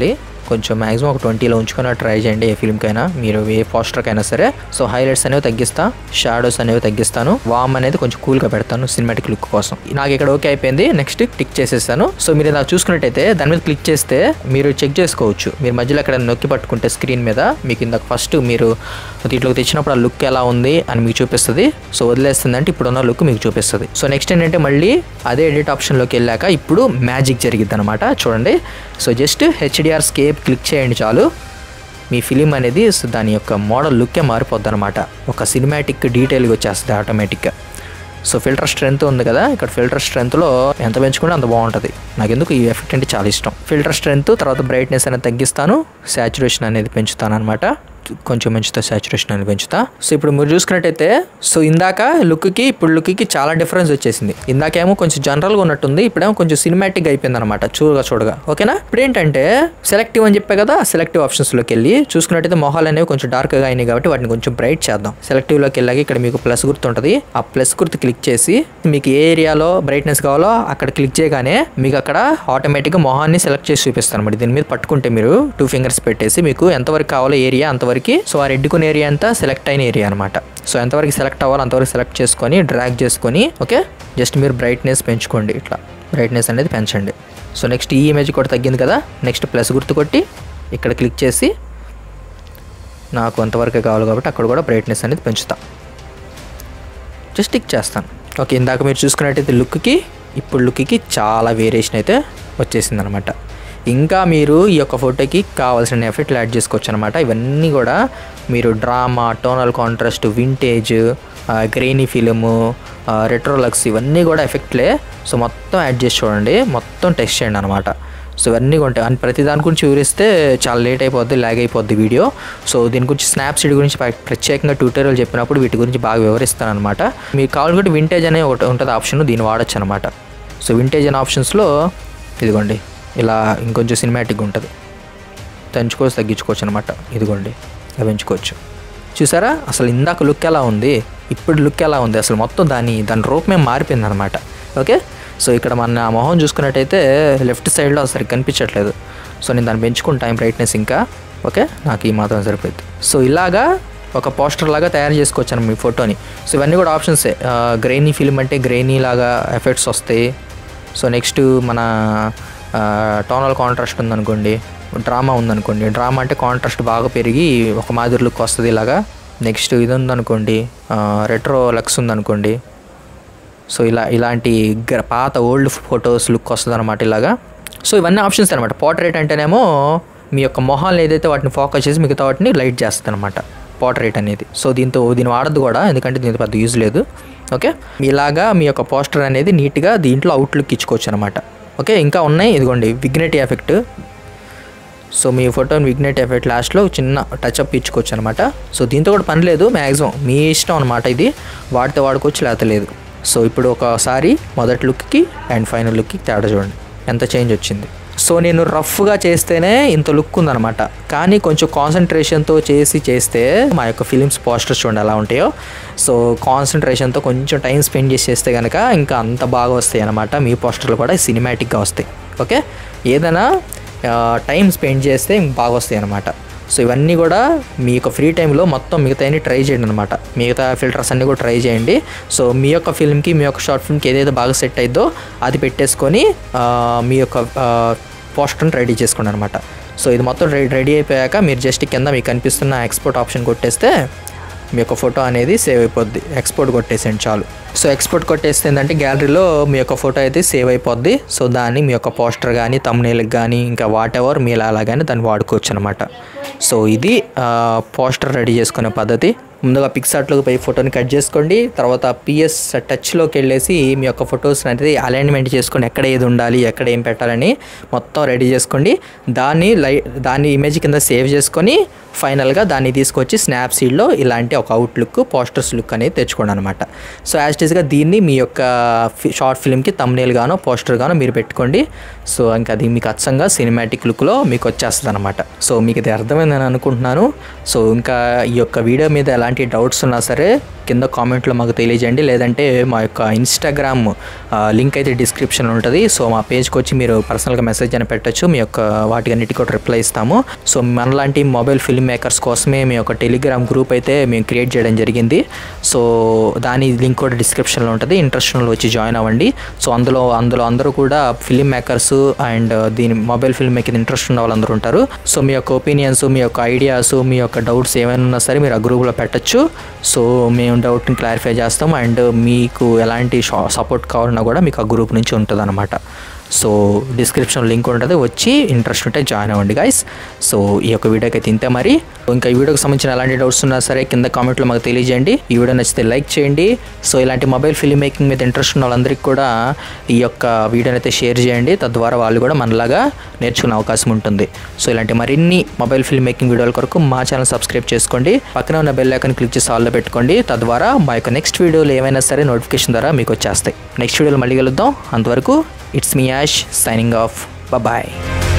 [SPEAKER 1] కొంచెం మ్యాక్సిమం ఒక ట్వంటీలో ఉంచుకొని ట్రై చేయండి ఏ ఫిల్మ్కైనా మీరు ఏ పోస్టర్కైనా సరే సో హైలైట్స్ అనేవి తగ్గిస్తా షాడోస్ అనేవి తగ్గిస్తాను వామ్ అనేది కొంచెం కూల్గా పెడతాను సినిమాటిక్ లుక్ కోసం నాకు ఇక్కడ ఓకే అయిపోయింది నెక్స్ట్ టిక్ చేసేస్తాను సో మీరు నాకు చూసుకున్నట్టయితే దాని మీద క్లిక్ చేస్తే మీరు చెక్ చేసుకోవచ్చు మీరు మధ్యలో ఎక్కడ నొక్కి పట్టుకుంటే స్క్రీన్ మీద మీకు ఇందాక ఫస్ట్ మీరు దీంట్లోకి తెచ్చినప్పుడు ఆ లుక్ ఎలా ఉంది అని మీకు చూపిస్తుంది సో వదిలేస్తుంది అంటే ఇప్పుడున్న లుక్ మీకు చూపిస్తుంది సో నెక్స్ట్ ఏంటంటే మళ్ళీ అదే ఎడిట్ ఆప్షన్లోకి వెళ్ళాక ఇప్పుడు మ్యాజిక్ జరిగిద్ది అనమాట చూడండి so just HDR scape click చేయండి చాలు మీ ఫిలిం అనేది సో దాని యొక్క మోడల్ లుక్కే మారిపోద్ది అనమాట ఒక సినిమాటిక్ డీటెయిల్గా వచ్చేస్తుంది ఆటోమేటిక్గా సో ఫిల్టర్ స్ట్రెంత్ ఉంది కదా ఇక్కడ ఫిల్టర్ స్ట్రెంత్లో ఎంత పెంచుకుంటే అంత బాగుంటుంది నాకు ఎందుకు ఈ ఎఫెక్ట్ అంటే చాలా ఇష్టం ఫిల్టర్ స్ట్రెంత్ తర్వాత బ్రైట్నెస్ అనేది తగ్గిస్తాను సాచురేషన్ అనేది పెంచుతాను అనమాట కొంచెం పెంచుతా సాచురేషన్ అనేది పెంచుతా సో ఇప్పుడు మీరు చూసుకున్నట్టయితే సో ఇందాక లుక్కి ఇప్పుడు లుక్కి చాలా డిఫరెన్స్ వచ్చేసింది ఇందాకేమో కొంచెం జనరల్గా ఉన్నట్టుంది ఇప్పుడేమో కొంచెం సినిమాటిక్ అయిపోయింది అనమాట చూడగా చూడగా ఓకేనా ఇప్పుడు ఏంటంటే సెలెక్టివ్ అని చెప్పా కదా సెలెక్టివ్ ఆప్షన్స్లోకి వెళ్ళి చూసుకున్నట్టయితే మొహాలు అనేవి కొంచెం డార్క్గా అయినాయి కాబట్టి వాటిని కొంచెం బ్రైట్ చేద్దాం సెలెక్టివ్లోకి వెళ్ళాక ఇక్కడ మీకు ప్లస్ గుర్తు ఉంటుంది ఆ ప్లస్ గుర్తు క్లిక్ చేసి మీకు ఏ ఏరియాలో బ్రైట్నెస్ కావాలో అక్కడ క్లిక్ చేయగానే మీకు అక్కడ ఆటోమేటిక్గా మొహాన్ని సెలెక్ట్ చేసి చూపిస్తాను అనమాట దీని మీద పట్టుకుంటే మీరు టూ ఫింగర్స్ పెట్టేసి మీకు ఎంతవరకు కావాలో ఏరియా అంతవరకు సో ఆ రెడ్డుకున్న ఏరియా అంతా సెలెక్ట్ అయిన ఏరియా అనమాట సో ఎంతవరకు సెలెక్ట్ అవ్వాలో అంతవరకు సెలెక్ట్ చేసుకొని డ్రాగ్ చేసుకొని ఓకే జస్ట్ మీరు బ్రైట్నెస్ పెంచుకోండి ఇట్లా బ్రైట్నెస్ అనేది పెంచండి సో నెక్స్ట్ ఈ ఇమేజ్ కూడా తగ్గింది కదా నెక్స్ట్ ప్లస్ గుర్తు కొట్టి ఇక్కడ క్లిక్ చేసి నాకు అంతవరకే కావాలి కాబట్టి అక్కడ కూడా బ్రైట్నెస్ అనేది పెంచుతా జస్ట్ టిక్ చేస్తాను ఓకే ఇందాక మీరు చూసుకున్నట్టయితే లుక్కి ఇప్పుడు లుక్కి చాలా వేరియేషన్ అయితే వచ్చేసింది అనమాట ఇంకా మీరు ఈ యొక్క ఫోటోకి కావాల్సిన ఎఫెక్ట్లు యాడ్ చేసుకోవచ్చు అనమాట ఇవన్నీ కూడా మీరు drama tonal contrast vintage grainy film retrolux ఇవన్నీ కూడా ఎఫెక్ట్లే సో మొత్తం యాడ్ చేసి చూడండి మొత్తం టెస్ట్ చేయండి అనమాట సో ఇవన్నీ ఉంటాయి అండ్ ప్రతి దాని గురించి వివరిస్తే చాలా లేట్ అయిపోద్ది లాగ్ అయిపోద్ది వీడియో సో దీని గురించి స్నాప్సీడ్ గురించి ప్ర- ప్రత్యేకంగా ట్యూటోరియల్ చెప్పినప్పుడు వీటి గురించి బాగా వివరిస్తాను అనమాట మీకు కావాలంటే వింటేజ్ అనే ఒకటి ఉంటుంది ఆప్షన్ దీన్ని వాడచ్చు అనమాట సో వింటేజ్ అనే ఆప్షన్స్లో ఇదిగోండి ఇలా ఇంకొంచెం సినిమాటిక్గా ఉంటుంది పెంచుకోవచ్చు తగ్గించుకోవచ్చు అనమాట ఇదిగోండి అవి పెంచుకోవచ్చు చూసారా అసలు ఇందాక లుక్ ఎలా ఉంది ఇప్పుడు లుక్ ఎలా ఉంది అసలు మొత్తం దాని దాని రూపమే మారిపోయింది అనమాట ఓకే సో ఇక్కడ మన నా మొహం చూసుకున్నట్టయితే లెఫ్ట్ సైడ్లో అసలు కనిపించట్లేదు సో నేను దాన్ని పెంచుకుంటాను బ్రైట్నెస్ ఇంకా ఓకే నాకు ఈ మాత్రం సరిపోయింది సో ఇలాగా ఒక పోస్టర్ లాగా తయారు చేసుకోవచ్చు మీ ఫోటోని సో ఇవన్నీ కూడా ఆప్షన్సే గ్రెయినీ ఫిల్మ్ అంటే గ్రెయినీ లాగా ఎఫెక్ట్స్ వస్తాయి సో నెక్స్ట్ మన టోనల్ కాంట్రాస్ట్ ఉందనుకోండి డ్రామా ఉందనుకోండి డ్రామా అంటే కాంట్రాస్ట్ బాగా పెరిగి ఒక మాదిరి లుక్ వస్తుంది ఇలాగా నెక్స్ట్ ఇది ఉందనుకోండి రెట్రో లక్స్ ఉందనుకోండి సో ఇలా ఇలాంటి గ్ర- పాత ఓల్డ్ ఫొటోస్ లుక్ వస్తుంది అనమాట ఇలాగా సో ఇవన్నీ ఆప్షన్స్ అనమాట పోర్ట్రేట్ అంటేనేమో మీ యొక్క మొహాలను ఏదైతే వాటిని ఫోకస్ చేసి మిగతా వాటిని లైట్ చేస్తుంది అనమాట పోర్ట్రేట్ అనేది సో దీంతో దీన్ని వాడద్దు కూడా ఎందుకంటే దీంతో పెద్ద యూజ్ లేదు ఓకే ఇలాగా మీ యొక్క పోస్టర్ అనేది నీట్గా దీంట్లో అవుట్లుక్ ఇచ్చుకోవచ్చు అనమాట ఓకే ఇంకా ఉన్నాయి ఇదిగోండి విగ్నెటీ ఎఫెక్ట్ సో మీ ఫోటోని విగ్నెట్ ఎఫెక్ట్ లాస్ట్లో చిన్న టచ్అప్ ఇచ్చుకోవచ్చు అనమాట సో దీంతో కూడా పని లేదు మ్యాక్సిమం మీ ఇష్టం అనమాట ఇది వాడితే వాడుకోవచ్చు లేకపోతే లేదు సో ఇప్పుడు ఒకసారి మొదటి లుక్కి అండ్ ఫైనల్ లుక్కి తేడా చూడండి ఎంత చేంజ్ వచ్చింది సో నేను రఫ్గా చేస్తేనే ఇంత లుక్ ఉందన్నమాట కానీ కొంచెం కాన్సన్ట్రేషన్తో చేసి చేస్తే మా యొక్క ఫిలిమ్స్ పోస్టర్స్ చూడండి ఎలా ఉంటాయో సో కాన్సన్ట్రేషన్తో కొంచెం టైం స్పెండ్ చేసి చేస్తే కనుక ఇంకా అంత బాగా వస్తాయి అనమాట మీ పోస్టర్లు కూడా సినిమాటిక్గా వస్తాయి ఓకే ఏదైనా టైం స్పెండ్ చేస్తే ఇంక బాగా వస్తాయి అనమాట సో ఇవన్నీ కూడా మీ యొక్క ఫ్రీ టైంలో మొత్తం మిగతా ట్రై చేయండి అనమాట మిగతా ఫిల్టర్స్ అన్నీ కూడా ట్రై చేయండి సో మీ యొక్క ఫిల్మ్కి మీ యొక్క షార్ట్ ఫిల్మ్కి ఏదైతే బాగా సెట్ అయిద్దో అది పెట్టేసుకొని ఆ, మీ యొక్క పోస్టర్ని రెడీ చేసుకోండి అనమాట సో ఇది మొత్తం రెడీ రెడీ అయిపోయాక మీరు జస్ట్ కింద మీకు కనిపిస్తున్న ఎక్స్పోర్ట్ ఆప్షన్ కొట్టేస్తే మీ యొక్క ఫోటో అనేది సేవ్ అయిపోద్ది ఎక్స్పోర్ట్ కొట్టేసేయండి చాలు సో ఎక్స్పోర్ట్ కొట్టేస్తే ఏంటంటే గ్యాలరీలో మీ యొక్క ఫోటో అయితే సేవ్ అయిపోద్ది సో దాన్ని మీ యొక్క పోస్టర్ కానీ తమ్నేల్కి కానీ ఇంకా వాట్ ఎవర్ మీ అలా కానీ దాన్ని వాడుకోవచ్చు అనమాట సో ఇది పోస్టర్ రెడీ చేసుకునే పద్ధతి ముందుగా పిక్సార్ట్లోకి పోయి ఫోటోని కట్ చేసుకోండి తర్వాత పిఎస్ టచ్లోకి వెళ్ళేసి మీ యొక్క ఫొటోస్ అనేది అలైన్మెంట్ చేసుకొని ఎక్కడ ఏది ఉండాలి ఎక్కడ ఏం పెట్టాలని మొత్తం రెడీ చేసుకోండి దాన్ని లై దాన్ని ఇమేజ్ కింద సేవ్ చేసుకొని ఫైనల్గా దాన్ని తీసుకొచ్చి స్నాప్సీడ్లో ఇలాంటి ఒక అవుట్లుక్ పోస్టర్స్ లుక్ అనేది తెచ్చుకోండి అనమాట సో యాజ్ టీస్గా దీన్ని మీ యొక్క ఫి- షార్ట్ ఫిల్మ్కి తమ్నేల్ గానో పోస్టర్ గానో మీరు పెట్టుకోండి సో ఇంకా అది మీకు అచ్చంగా సినిమాటిక్ లుక్లో మీకు వచ్చేస్తుంది అనమాట సో మీకు ఇది అర్థమైందని అనుకుంటున్నాను సో ఇంకా ఈ యొక్క వీడియో మీద ఎలాంటి డౌట్స్ ఉన్నా సరే కింద కామెంట్లో మాకు తెలియజేయండి లేదంటే మా యొక్క ఇన్స్టాగ్రామ్ లింక్ అయితే డిస్క్రిప్షన్ ఉంటుంది సో మా పేజ్కి వచ్చి మీరు పర్సనల్గా మెసేజ్ అని పెట్టొచ్చు మీ యొక్క వాటి అన్నిటికీ కూడా రిప్లై ఇస్తాము సో మనలాంటి మొబైల్ ఫిల్మ్ మేకర్స్ కోసమే మీ యొక్క టెలిగ్రామ్ గ్రూప్ అయితే మేము క్రియేట్ చేయడం జరిగింది సో దాని లింక్ కూడా డిస్క్రిప్షన్లో ఉంటుంది ఇంట్రెస్ట్ ఉన్న వాళ్ళు వచ్చి జాయిన్ అవ్వండి సో అందులో అందులో అందరూ కూడా ఫిల్మ్ మేకర్స్ అండ్ దీని మొబైల్ ఫిల్మ్ మేకింగ్ ఇంట్రెస్ట్ ఉన్న వాళ్ళందరూ ఉంటారు సో మీ యొక్క ఒపీనియన్స్ మీ యొక్క ఐడియాస్ మీ యొక్క డౌట్స్ ఏమైనా ఉన్నా సరే మీరు ఆ గ్రూప్లో పెట్టచ్చు సో మేము డౌట్ని క్లారిఫై చేస్తాం అండ్ మీకు ఎలాంటి సపోర్ట్ కావాలన్నా కూడా మీకు ఆ గ్రూప్ నుంచి ఉంటుంది సో డిస్క్రిప్షన్ లింక్ ఉంటుంది వచ్చి ఇంట్రెస్ట్ ఉంటే జాయిన్ అవ్వండి గైస్ సో ఈ యొక్క వీడియోకి అయితే ఇంతే మరి ఇంకా ఈ వీడియోకి సంబంధించిన ఎలాంటి డౌట్స్ ఉన్నా సరే కింద కామెంట్లో మాకు తెలియజేయండి ఈ వీడియో నచ్చితే లైక్ చేయండి సో ఇలాంటి మొబైల్ ఫిల్మ్ మేకింగ్ మీద ఇంట్రెస్ట్ ఉన్న వాళ్ళందరికీ కూడా ఈ యొక్క వీడియోని అయితే షేర్ చేయండి తద్వారా వాళ్ళు కూడా మనలాగా నేర్చుకునే అవకాశం ఉంటుంది సో ఇలాంటి మరిన్ని మొబైల్ ఫిల్మ్ మేకింగ్ వీడియోల కొరకు మా ఛానల్ సబ్స్క్రైబ్ చేసుకోండి పక్కన ఉన్న బెల్ ఐకాన్ క్లిక్ చేసి ఆల్లో పెట్టుకోండి తద్వారా మా యొక్క నెక్స్ట్ వీడియోలు ఏమైనా సరే నోటిఫికేషన్ ద్వారా మీకు వచ్చేస్తాయి నెక్స్ట్ వీడియోలో మళ్ళీ కలుద్దాం అంతవరకు it's me Ash signing off bye